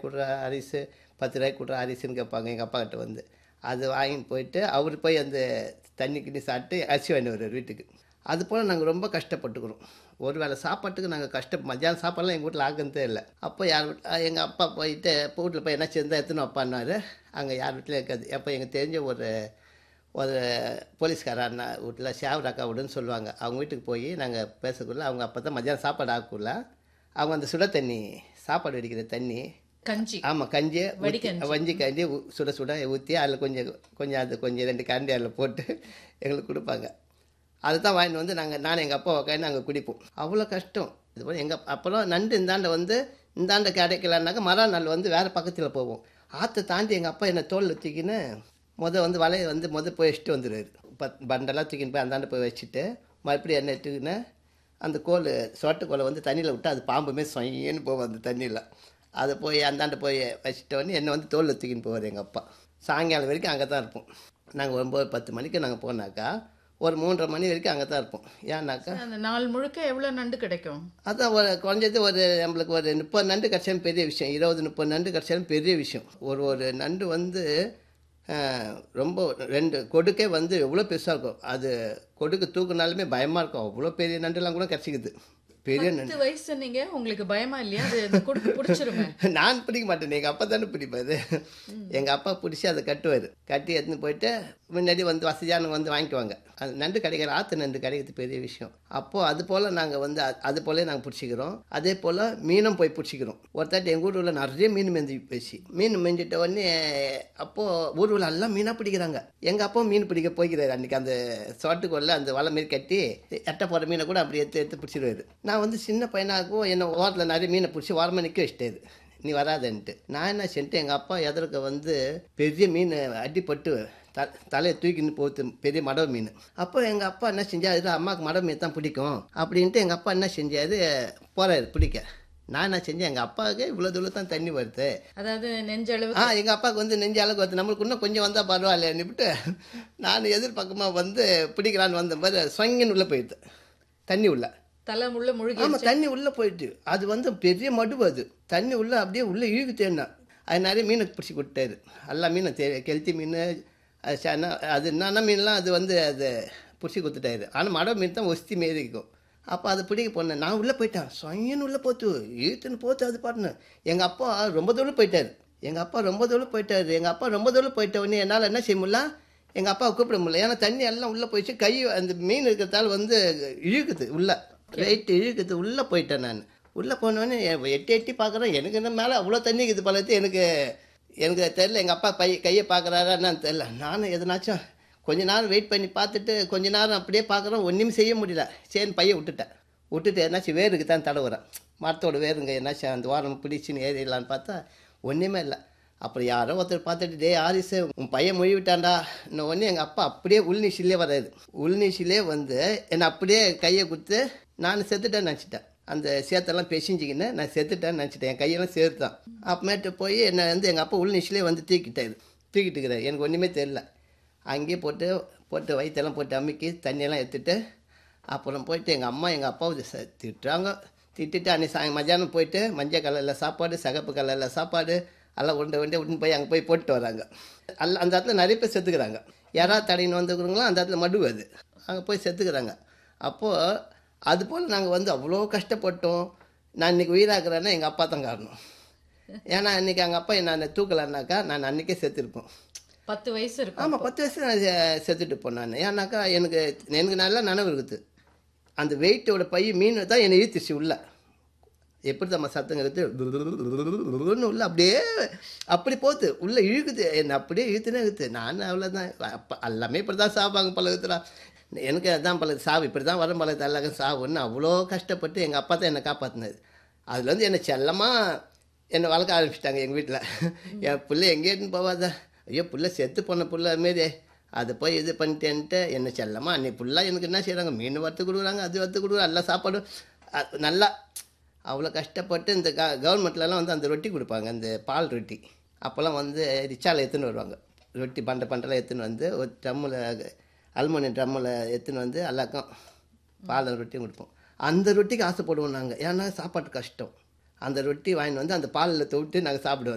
கொடுற அரிசி பத்து ரூபாய்க்கு கொடுற அரிசின்னு கேட்பாங்க எங்கள் அப்பா கிட்ட வந்து அது வாங்கிட்டு போயிட்டு அவர் போய் அந்த தண்ணி கிண்ணி சாப்பிட்டு அரிசி வாங்கிட்டு வருவார் வீட்டுக்கு அது போல் நாங்கள் ரொம்ப கஷ்டப்பட்டுக்கிறோம் ஒரு வேளை சாப்பாட்டுக்கு நாங்கள் கஷ்ட மத்தியானம் சாப்பாடுலாம் எங்கள் வீட்டில் ஆகிறதே இல்லை அப்போ யார் வீட்டில் எங்கள் அப்பா போயிட்டு இப்போ வீட்டில் போய் என்ன சேர்ந்தா எத்தனை அப்பான்னாரு அங்கே யார் வீட்டிலையும் இருக்காது அப்போ எங்களுக்கு தெரிஞ்ச ஒரு ஒரு போலீஸ்கார அண்ணா வீட்டில் ஷாவர் அக்கா வீடுன்னு சொல்லுவாங்க அவங்க வீட்டுக்கு போய் நாங்கள் பேசக்குள்ள அவங்க அப்போ தான் மத்தியானம் சாப்பாடு ஆகக்குள்ள அவங்க அந்த சுட தண்ணி சாப்பாடு வெடிக்கிற தண்ணி கஞ்சி ஆமாம் கஞ்சி வடிகஞ்சி. வஞ்சி கஞ்சி ஊ- சுட சுட ஊற்றி அதில் கொஞ்சம் கொஞ்சம் அது கொஞ்சம் ரெண்டு கரண்டி அதில் போட்டு எங்களுக்கு கொடுப்பாங்க அதை தான் வாங்கிட்டு வந்து நாங்கள் நான் எங்கள் அப்பா உட்காந்து நாங்கள் குடிப்போம் அவ்வளோ கஷ்டம் இது போல் எங்கள் அப்புறம் நண்டு இந்தாண்ட வந்து இந்தாண்ட கிடைக்கலன்னாக்கா மறுநாள் வந்து வேறு பக்கத்தில் போவோம் ஆற்றை தாண்டி எங்கள் அப்பா என்னை தோல் தூக்கின்னு முத வந்து வலையை வந்து முத போய் வச்சுட்டு வந்துடுவார் பத் பண்டெல்லாம் தூக்கின்னு போய் அந்தாண்ட போய் வச்சுட்டு மறுபடியும் என்ன எடுத்துக்கின்னு அந்த கோல் சொட்டு கோலை வந்து தண்ணியில் விட்டு அது பாம்புமே சொயின்னு போகும் அந்த தண்ணியில் அதை போய் அந்தாண்ட போய் வச்சுட்டு வந்து என்னை வந்து தோலில் தூக்கின்னு போவார் எங்கள் அப்பா சாயங்காலம் வரைக்கும் அங்கே தான் இருப்போம் நாங்கள் ஒம்பது பத்து மணிக்கு நாங்கள் போனாக்கா ஒரு மூன்றரை மணி வரைக்கும் அங்கே தான் இருப்போம் ஏன்னாக்கா அந்த நாள் முழுக்க எவ்வளவு நண்டு கிடைக்கும் அதான் ஒரு குறைஞ்சது ஒரு நம்மளுக்கு ஒரு முப்பது நண்டு கிடச்சாலும் பெரிய விஷயம் இருபது முப்பது நண்டு கிடச்சாலும் பெரிய விஷயம் ஒரு ஒரு நண்டு வந்து அஹ், ரொம்ப ரெண்டு கொடுக்கே வந்து எவ்வளோ பெருசாக இருக்கும் அது கொடுக்கு தூக்குனாலுமே பயமாக இருக்கும் அவ்வளோ பெரிய நண்டுலாம் கூட கிடச்சிக்குது பெரிய நண்டு பத்து வயசு நீங்க உங்களுக்கு பயமா இல்லையா அது இந்த கொடுக்கு பிடிச்சிருமே நான் பிடிக்க மாட்டேன் எங்கள் அப்பா தானே பிடிப்பாரு எங்கள் அப்பா பிடிச்சி அதை கட்டுவார் கட்டி எடுத்துன்னு போயிட்டு முன்னாடி வந்து வசதியானவங்க வந்து வாங்கிக்குவாங்க அது நண்டு கிடைக்கிற ஆற்று நண்டு கிடைக்கிறது பெரிய விஷயம் அப்போது அது போல் நாங்கள் வந்து அ- அது போலே நாங்கள் பிடிச்சிக்கிறோம் அதே போல் மீனும் போய் பிடிச்சிக்கிறோம் ஒருத்தாட்டி எங்கள் ஊரில் நிறைய மீன் மெஞ்சி போச்சு மீன் மெஞ்சிட்ட உடனே அப்போது ஊரில் எல்லாம் மீனாக பிடிக்கிறாங்க எங்கள் அப்பா மீன் பிடிக்க போய்க்கிறாரு அன்றைக்கி அந்த சோட்டுக்குள்ள அந்த வலை மாரி கட்டி எட்ட போகிற மீனை கூட அப்படி எடுத்து எடுத்து பிடிச்சிருவாரு நான் வந்து சின்ன பையனாகவும் என்ன ஓரத்தில் நிறைய மீனை பிடிச்சி ஓரமாக நிற்க வச்சிட்டாரு நீ வராதன்ட்டு நான் என்ன செஞ்சுட்டு எங்கள் அப்பா எதிர்க்க வந்து பெரிய மீன் அடிப்பட்டு த தலையை தூக்கின்னு போகுது பெரிய மடவு மீன் அப்போ எங்கள் அப்பா என்ன செஞ்சாரு அம்மாவுக்கு மடவு மீன் தான் பிடிக்கும் அப்படின்ட்டு எங்கள் அப்பா என்ன செஞ்சாரு போறாரு பிடிக்க நான் என்ன செஞ்சேன் எங்கள் அப்பாவுக்கு இவ்வளோ தூரம் தான் தண்ணி வருது அதாவது நெஞ்சளவு ஆ எங்கள் அப்பாவுக்கு வந்து நெஞ்ச அளவுக்கு வருது நம்மளுக்கு இன்னும் கொஞ்சம் வந்தால் பரவாயில்லன்னுட்டு நான் எதிர்பக்கமாக வந்து பிடிக்கலான்னு வந்த மாதிரி சொங்கின்னு உள்ளே போயிடுது தண்ணி உள்ள தலை முள்ள முழுகி ஆமாம் தண்ணி உள்ளே போயிட்டு அது வந்து பெரிய மடுவு அது தண்ணி உள்ளே அப்படியே உள்ளே இழுக்குத்தேன்னா அது நிறைய மீனை பிடிச்சி கொடுத்தாரு எல்லா மீனும் தெ கெளுத்தி மீன் அது சன அது என்னென்ன மீன்லாம் அது வந்து அது பிடிச்சி கொடுத்துட்டாரு ஆனால் மடை மீன் தான் ஒஸ்தி மாரி இருக்கும் அப்போ அதை பிடிக்க போனேன் நான் உள்ளே போயிட்டேன் சொயன்னு உள்ளே போத்து இழுத்துன்னு போத்து அது பாட்டுன்னு எங்கள் அப்பா ரொம்ப தூரம் போயிட்டார் எங்கள் அப்பா ரொம்ப தூரம் போயிட்டாரு எங்கள் அப்பா ரொம்ப தூரம் போயிட்ட உடனே என்னால் என்ன செய்ய முடியல எங்கள் அப்பாவை கூப்பிட முடியல ஏன்னா தண்ணி எல்லாம் உள்ளே போயிடுச்சு கை அந்த மீன் இருக்கிறதால வந்து இழுக்குது உள்ளே வெயிட் இழுக்குது உள்ளே போயிட்டேன் நான் உள்ளே போனோடனே எட்டி எட்டி பார்க்குறேன் எனக்கு என்ன மேலே அவ்வளோ தண்ணி இருக்குது பழத்து எனக்கு எனக்கு தெரில எங்கள் அப்பா பை கையை பார்க்குறாரா என்னன்னு தெரில நானும் எதனாச்சும் கொஞ்ச நேரம் வெயிட் பண்ணி பார்த்துட்டு கொஞ்ச நேரம் அப்படியே பார்க்குறோம் ஒன்றுமே செய்ய முடியல சரின்னு பையை விட்டுட்டேன் விட்டுட்டு என்னாச்சும் வேருக்கு தான் தடவுறேன் மரத்தோட வேருங்க என்னாச்சும் அந்த வாரம் பிடிச்சின்னு ஏறிடலான்னு பார்த்தா ஒன்றுமே இல்லை அப்புறம் யாரோ ஒருத்தர் பார்த்துட்டு டே ஆரிஸு உன் பையன் மொழி விட்டான்டா இன்னும் ஒன்று எங்கள் அப்பா அப்படியே உள்நீச்சிலே வராது உள்நீச்சிலே வந்து என்னை அப்படியே கையை கொடுத்து நான் செத்துட்டேன்னு நினச்சிட்டேன் அந்த சேத்தெல்லாம் பெசிஞ்சிக்கின்னு நான் செத்துட்டேன்னு நினச்சிட்டேன் என் கையெல்லாம் சேர்த்தான் அப்புறமேட்டு போய் என்னை வந்து எங்கள் அப்பா உள்நீச்சிலே வந்து தூக்கிட்டாரு தூக்கிட்டு இருக்கிறாரு எனக்கு ஒன்றுமே தெரில அங்கேயே போட்டு போட்டு வயிற்றெல்லாம் போட்டு அமுக்கி தண்ணியெல்லாம் எடுத்துட்டு அப்புறம் போயிட்டு எங்கள் அம்மா எங்கள் அப்பாவை ச திட்டுறாங்க திட்டுட்டு அன்னைக்கு சாய் மத்தியானம் போயிட்டு மஞ்சள் கலரில் சாப்பாடு சகப்பு கலரில் சாப்பாடு எல்லாம் உருண்டை உருண்டை விட்டுன்னு போய் அங்கே போய் போட்டு வராங்க அல்ல அந்த இடத்துல நிறைய பேர் செத்துக்கிறாங்க யாராவது தடையின்னு வந்துக்கிறவங்களோ அந்த இடத்துல மடு அது அங்கே போய் செத்துக்கிறாங்க அப்போது அது போல் நாங்கள் வந்து அவ்வளோ கஷ்டப்பட்டோம் நான் இன்னைக்கு உயிராக்குறேன்னா எங்கள் அப்பா தான் காரணம் ஏன்னா இன்னைக்கு எங்கள் அப்பா நான் தூக்கலைன்னாக்கா நான் அன்றைக்கே செத்துருப்போம் பத்து வயசு இருக்கும் ஆமாம் பத்து வயசு நான் செ- செத்துட்டு போனேன் ஏன்னாக்கா எனக்கு எனக்கு நல்லா நனவு இருக்குது அந்த வெயிட்டோட பை மீன் தான் என்னை இழுத்துச்சு உள்ள எப்படி நம்ம சத்தங்கிறது உள்ள அப்படியே அப்படி போகுது உள்ள இழுக்குது என்னை அப்படியே இழுத்துனே இருக்குது நான் அவ்வளோதான் அப்போ எல்லாமே இப்படி தான் சாப்பாங்க பழகுத்துறா எனக்கு அதான் பழகு சாவு இப்படி தான் வரும் பழகுது எல்லாருக்கும் சாவுன்னு அவ்வளோ கஷ்டப்பட்டு எங்கள் அப்பா தான் என்னை காப்பாற்றினது அதில் வந்து என்னை செல்லமாக என்னை வளர்க்க ஆரம்பிச்சிட்டாங்க எங்கள் வீட்டில் என் பிள்ளை எங்கேன்னு போவாத ஐயோ புள்ள செத்து போன புள்ள மாரி அதை போய் இது பண்ணிட்டேன்ட்டு என்ன செல்லமா அன்னைக்கு ஃபுல்லாக எனக்கு என்ன செய்கிறாங்க மீன் வறுத்து கொடுக்குறாங்க அது வறுத்து கொடுக்குறாங்க எல்லா சாப்பாடும் அ- நல்லா அவ்வளோ கஷ்டப்பட்டு இந்த க கவர்மெண்ட்லலாம் வந்து அந்த ரொட்டி கொடுப்பாங்க அந்த பால் ரொட்டி அப்போல்லாம் வந்து ரிச்சாவில் எடுத்துன்னு வருவாங்க ரொட்டி பண்டை பண்டெல்லாம் எடுத்துன்னு வந்து ஒரு ட்ரம்மில் அலுமினியம் ட்ரம்மில் எடுத்துன்னு வந்து எல்லாருக்கும் பால் ரொட்டியும் கொடுப்போம் அந்த ரொட்டிக்கு ஆசைப்படுவோம் நாங்கள் ஏன்னா சாப்பாட்டு கஷ்டம் அந்த ரொட்டி வாங்கிட்டு வந்து அந்த பாலில் தொட்டு நாங்கள் சாப்பிடுவோம்